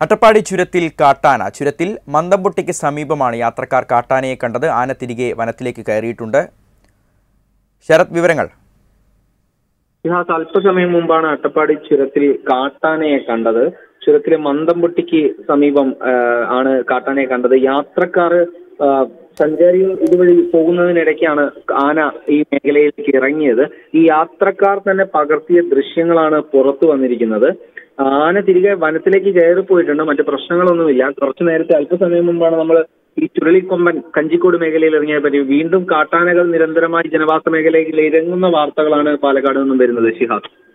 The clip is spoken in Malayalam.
അട്ടപ്പാടി ചുരത്തിൽ കാട്ടാന ചുരത്തിൽ മന്ദംപൊട്ടിക്ക് സമീപമാണ് യാത്രക്കാർ കാട്ടാനയെ കണ്ടത് ആന തിരികെ വനത്തിലേക്ക് കയറിയിട്ടുണ്ട് ശരത് വിവരങ്ങൾ ഇഹാസ് അല്പസമയം മുമ്പാണ് അട്ടപ്പാടി ചുരത്തിൽ കാട്ടാനയെ കണ്ടത് ചുരത്തിലെ മന്ദംപൊട്ടിക്ക് സമീപം ആ, ആണ് കാട്ടാനയെ കണ്ടത് യാത്രക്കാർ ആ, സഞ്ചാരികൾ ഇതുവഴി പോകുന്നതിനിടയ്ക്കാണ് ആന ഈ മേഖലയിലേക്ക് ഇറങ്ങിയത് ഈ യാത്രക്കാർ തന്നെ പകർത്തിയ ദൃശ്യങ്ങളാണ് പുറത്തു വന്നിരിക്കുന്നത് ആന തിരികെ വനത്തിലേക്ക് കയറി പോയിട്ടുണ്ട് മറ്റു പ്രശ്നങ്ങളൊന്നുമില്ല കുറച്ചു നേരത്തെ അല്പസമയം മുമ്പാണ് നമ്മൾ ഈ ചുഴലിക്കൊമ്പൻ കഞ്ചിക്കോട് മേഖലയിൽ ഇറങ്ങിയ പറ്റി വീണ്ടും കാട്ടാനകൾ നിരന്തരമായി ജനവാസ മേഖലയിൽ ഇറങ്ങുന്ന വാർത്തകളാണ് പാലക്കാട് നിന്നും വരുന്നത് ഷിഹാസ്